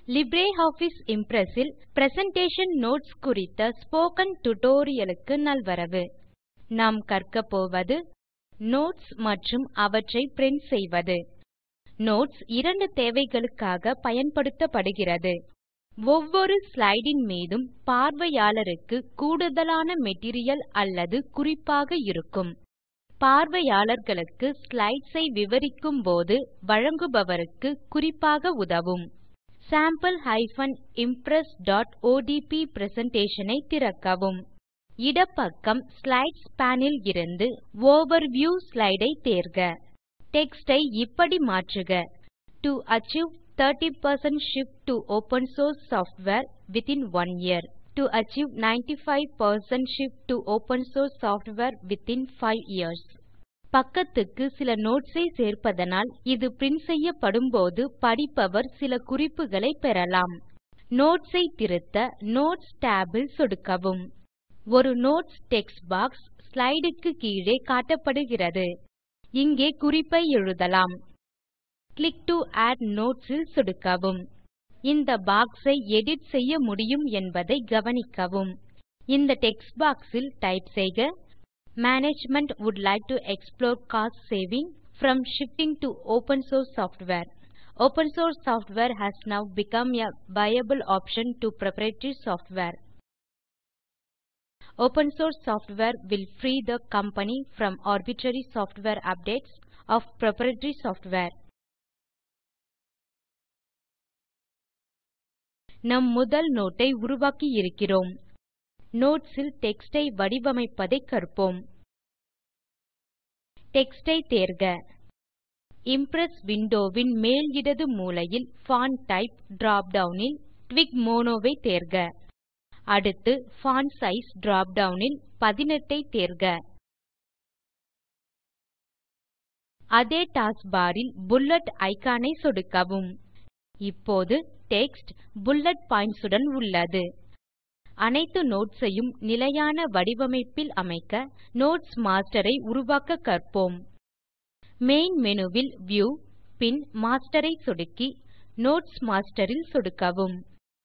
LibreOffice Impress இல் presentation notes குறித்த spoken tutorial க்கு நல்வரவு நாம் கற்க போவது நோட்ஸ் மற்றும் அவற்றை பிரின்ட் செய்வது நோட்ஸ் இரண்டு தேவைகளுக்காக பயன்படுத்தப்படுகிறது ஒவ்வொரு ஸ்லைடு இன் மீதும் பார்வையாளருக்கு கூடுதலான மெட்டீரியல் அல்லது குறிப்பாக இருக்கும் பார்வையாளர்களுக்கு ஸ்லைட்ஸ் ஐ விவரிக்கும் போது வழங்குபவருக்கு குறிப்பாக உதவும் sample impressஒடிபி பிரசன்டேஷன் ஐ திறக்கவும் இடப்பக்கம் ஸ்லைட்ஸ் பேன் இலிருந்து ஓவர்வியூ ஸ்லைடு ஐ தேர்க டெக்ஸ்ட் ஐ இப்படி மாற்றுக to achieve 30 shift to open source software within one year to achieve 95 shift to open source software within 5 years பக்கத்துக்கு சில நோட்ஸ் ஐ சேர்ப்பதனால் இது பிரின்ட் செய்யப்படும்போது படிப்பவர் சில குறிப்புகளை பெறலாம் நோட்ஸ் ஐ திருத்த நோட்ஸ் tab இல் சொடுக்கவும் ஒரு நோட்ஸ் டெக்ஸ்ட் பாக்ஸ் ஸ்லைடு க்கு கீழே காட்டப்படுகிறது இங்கே குறிப்பை எழுதலாம் கிளிக் டோ ஆட் நோட்ஸ் இல் சொடுக்கவும் இந்த பாக்ஸ் ஐ எடிட் செய்ய முடியும் என்பதை கவனிக்கவும் இந்த டெக்ஸ்ட் பாக்ஸ் இல் டைப் செய்க management would like to explore cost saving from shifting to open source software. Open source software has now become a viable option to proprietary software. Open source software will free the company from arbitrary software updates of proprietary software. நம் முதல் note ஐ உருவாக்கி இருக்கிறோம் notes இல் text ஐ வடிவமைப்பதை கற்போம் text ஐ தேர்க Impress window win மேல் இடது மூலையில் font type drop down இல் டிஎல்டுடிமோனோ ஐ தேர்க அடுத்து பான்ட் சைஸ் drop டவுன் இல் 18 ஐ தேர்க அதே டாஸ்க்பார் இல் புல்லெட் இக்கான் ஐ சொடுக்கவும் இப்போது டெக்ஸ்ட் புல்லெட் பாயிண்ட்ஸ் உடன் உள்ளது அனைத்து நோட்ஸ் ஐயும் நிலையான வடிவமைப்பில் அமைக்க நோட்ஸ் மாஸ்டர் ஐ உருவாக்க கற்போம் மெயின் மேனு வில் வியூ பின் மாஸ்டர் ஐ சொடுக்கி நோட்ஸ் மாஸ்டர் இல் சொடுக்கவும்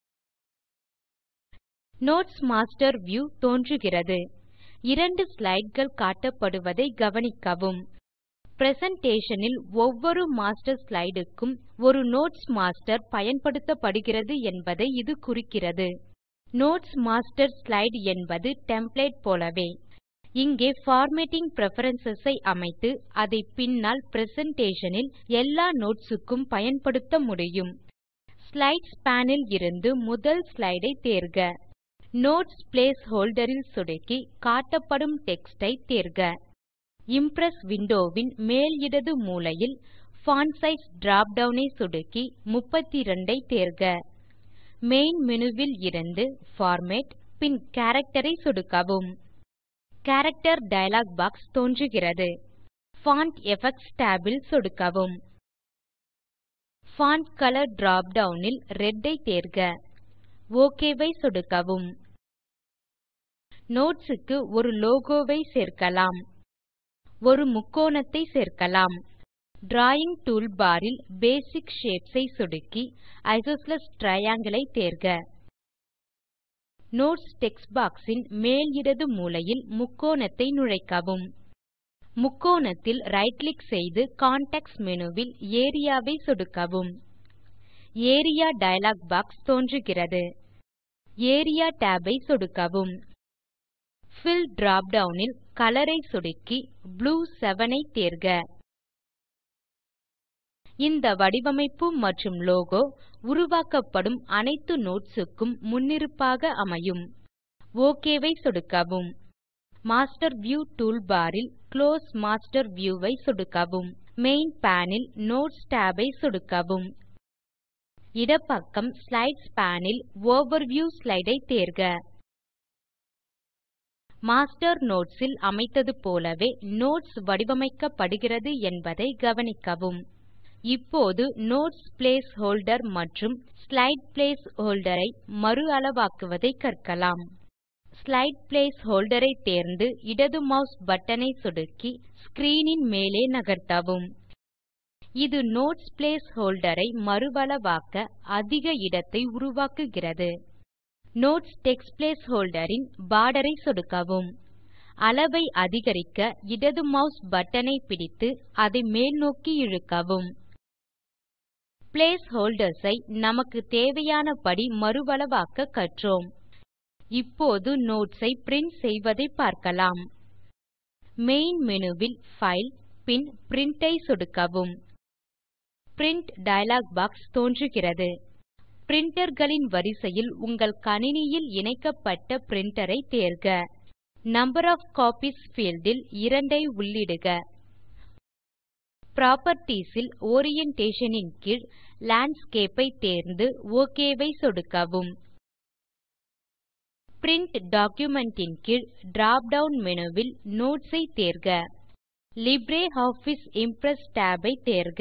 நோட்ஸ் மாஸ்டர் வியூ தோன்றுகிறது இரண்டு ஸ்லைடு காட்டப்படுவதை கவனிக்கவும் பிரசன்டேஷன் இல் ஒவ்வொரு மாஸ்டர் ஸ்லைடு க்கும் ஒரு நோட்ஸ் மாஸ்டர் பயன்படுத்தப்படுகிறது என்பதை இது குறிக்கிறது நோட்ஸ் மாஸ்டர் ஸ்லைடு என்பது டெம்ப்ளேட் போலவே இங்கே பார்மேட்டிங் பிரெஃபரன்ஸ் ஐ அமைத்து அதை பின்னால் பிரசன்டேஷன் இல் எல்லா நோட்ஸ் க்கும் பயன்படுத்த முடியும் ஸ்லைட்ஸ் பேன் இலிருந்து முதல் ஸ்லைடு ஐ தேர்க நோட்ஸ் பிளேஸ் ஹோல்டர் இல் சொடுக்கி காட்டப்படும் டெக்ஸ்ட் ஐ தேர்க இம்ப்ரெஸ் விண்டோ வின் மேல் இடது மூலையில் பான்ட் சைஸ் drop டவுன் ஐ சொடுக்கி 32 ஐ தேர்க மெயின் மேனு வில் இருந்து பார்மேட் பின் கேரக்டர் ஐ சொடுக்கவும் கேரக்டர் டயலாக் பாக்ஸ் தோன்றுகிறது பான்ட் எஃபெக்ட்ஸ் tab இல் சொடுக்கவும் பான்ட் கலர் drop டவுன் இல் ரெட் ஐ தேர்க ஒக் ஐ சொடுக்கவும் நோட்ஸ் க்கு ஒரு லோகோ ஐ சேர்க்கலாம் ஒரு முக்கோணத்தை சேர்க்கலாம் டிராவிங் டூல்பார் இல் பேசிக் ஷேப்ஸ் ஐ சொடுக்கி ஐசோஸ்ஸிலீஸ் டிரையாங்கில் ஐ தேர்க நோட்ஸ் டெக்ஸ்ட் பாக்ஸ் இன் மேல் இடது மூலையில் முக்கோணத்தை நுழைக்கவும் முக்கோணத்தில் ரைட் கிளிக் செய்து கான்டெக்ஸ்ட் மேனு வில் ஏரியா ஐ சொடுக்கவும் ஏரியா டயலாக் பாக்ஸ் தோன்றுகிறது ஏரியா tab ஐ சொடுக்கவும் பில் drop டவுன் இல் கலர் ஐ சொடுக்கி ப்ளூ 7 ஐ தேர்க இந்த வடிவமைப்பு மற்றும் லோகோ உருவாக்கப்படும் அனைத்து நோட்ஸ் க்கும் முன்னிருப்பாக அமையும் ஒக் ஐ சொடுக்கவும் மாஸ்டர் வியூ டூல்பார் இல் குளோஸ் மாஸ்டர் வியூ ஐ சொடுக்கவும் மெயின் பேன் இல் நோட்ஸ் tab ஐ சொடுக்கவும் இடப்பக்கம் ஸ்லைட்ஸ் பேன் இல் ஓவர்வியூ ஸ்லைடு ஐ தேர்க மாஸ்டர் நோட்ஸ் இல் அமைத்தது போலவே நோட்ஸ் வடிவமைக்கப்படுகிறது என்பதை கவனிக்கவும் இப்போது நோட்ஸ் பிளேஸ் ஹோல்டர் மற்றும் ஸ்லைடு பிளேஸ் ஹோல்டர் ஐ மறு அளவாக்குவதை கற்கலாம் ஸ்லைடு பிளேஸ் ஹோல்டர் ஐ தேர்ந்து இடது மாஸ் பட்டன் ஐ சொடுக்கி ஸ்க்ரீன் இன் மேலே நகர்த்தவும் இது நோட்ஸ் பிளேஸ் ஹோல்டர் ஐ மறுவளவாக்க அதிக இடத்தை உருவாக்குகிறது நோட்ஸ் டெக்ஸ்ட் பிளேஸ் ஹோல்டர் ன் பார்டர் ஐ சொடுக்கவும் அளவை அதிகரிக்க இடது மாஸ் பட்டன் ஐ பிடித்து அதை மேல்நோக்கி இழுக்கவும் பிளேஸ் ஹோல்டர்ஸ் ஐ நமக்கு தேவையானபடி மறுவளவாக்க கற்றோம் இப்போது நோட்ஸ் ஐ பிரின்ட் செய்வதை பார்க்கலாம் மெயின் மேனு வில் பைல் பின் பிரின்ட் ஐ சொடுக்கவும் பிரின்ட் டயலாக் பாக்ஸ் தோன்றுகிறது printerகளின் வரிசையில் உங்கள் கணினியில் இணைக்கப்பட்ட பிரின்டர் ஐ தேர்க நம்பர் ஒஃப் காப்பீஸ் பீல்ட் இல் 2 ஐ உள்ளிடுக புராப்பர்ட்டீஸ் ல் ஓரியன்டேஷன் ன் கீழ் லேண்ட்ஸ்கேப் ஐ தேர்ந்து ஒக் ஐ சொடுக்கவும் பிரின்ட் டாக்குமென்ட் ன் கீழ் drop டவுன் மேனு வில் நோட்ஸ் ஐ தேர்க லிப்ரியாஃபிஸ் இம்ப்ரெஸ் tab ஐ தேர்க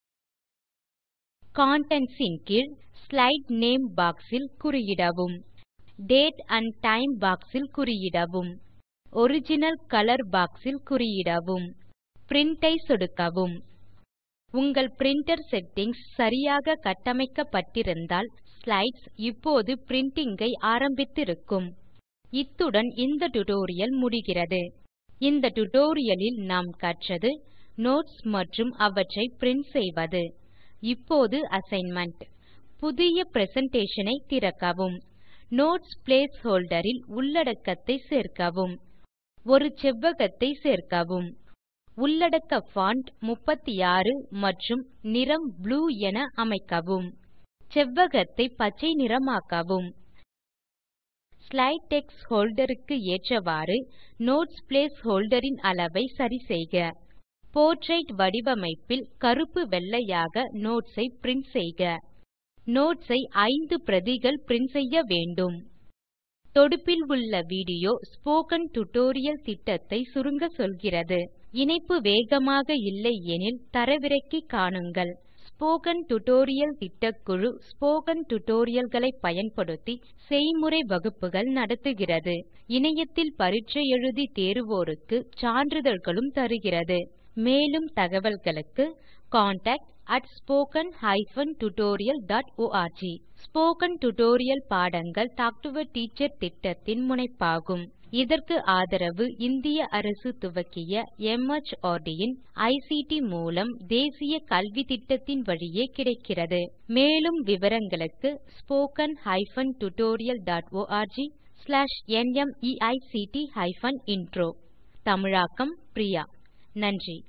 கன்டென்ட்ஸ் ன் கீழ் ஸ்லைடு நேம் பாக்ஸ் ல் குறியிடவும் டேட் ஆண்ட் டைம் பாக்ஸ் ல் குறியிடவும் ஒரிஜினல் கலர் பாக்ஸ் ல் குறியிடவும் பிரின்ட் ஐ சொடுக்கவும் உங்கள் பிரின்டர் செட்டிங்ஸ் சரியாக கட்டமைக்கப்பட்டிருந்தால் ஸ்லைட்ஸ் இப்போது பிரின்டிங் ஐ ஆரம்பித்திருக்கும் இத்துடன் இந்த டியூட்டோரியல் முடிகிறது இந்த டியூட்டோரியல் லில் நாம் கற்றது நோட்ஸ் மற்றும் அவற்றை பிரின்ட் செய்வது இப்போது அசைன்மென்ட் புதிய பிரசன்டேஷன் ஐ திறக்கவும் நோட்ஸ் பிளேஸ் ஹோல்டர் ல் உள்ளடக்கத்தை சேர்க்கவும் ஒரு செவ்வகத்தை சேர்க்கவும் உள்ளடக்க பான்ட் 36 மற்றும் நிறம் ப்ளூ என அமைக்கவும் செவ்வகத்தை பச்சை நிறமாக்கவும் ஸ்லைடு டெக்ஸ்ட் ஹோல்டர் க்கு ஏற்றவாறு நோட்ஸ் பிளேஸ் ஹோல்டர் ன் அளவை சரிசெய்க போர்ட்ரெய்ட் வடிவமைப்பில் கருப்பு வெள்ளையாக நோட்ஸ் ஐ பிரின்ட் செய்க நோட்ஸ் ஐ 5 பிரதிகள் பிரின்ட் செய்ய வேண்டும் தொடுப்பில் உள்ள வீடியோ ஸ்போக்கன் டியூட்டோரியல் திட்டத்தை சுருங்க சொல்கிறது இணைப்பு வேகமாக இல்லை எனில் தரவிறக்கி காணுங்கள் ஸ்போக்கன் டியூட்டோரியல் திட்டக்குழு ஸ்போக்கன் டியூட்டோரியல் களை பயன்படுத்தி செய்முறை வகுப்புகள் நடத்துகிறது இணையத்தில் பரீட்சை எழுதி தேர்வோருக்கு சான்றிதழ்களும் தருகிறது மேலும் தகவல்களுக்கு contactspoken tutorialorg ஸ்போக்கன் டியூட்டோரியல் பாடங்கள் டாக் டு எ டீச்சர் திட்டத்தின் முனைப்பாகும் இதற்கு ஆதரவு இந்திய அரசு துவக்கிய மார்ட் இன் ஐசிடி மூலம் தேசிய கல்வித்திட்டத்தின் வழியே கிடைக்கிறது மேலும் விவரங்களுக்கு spoken hyphen tutorial dot org slash NMEICT hyphen intro தமிழாக்கம் பிரியா நன்றி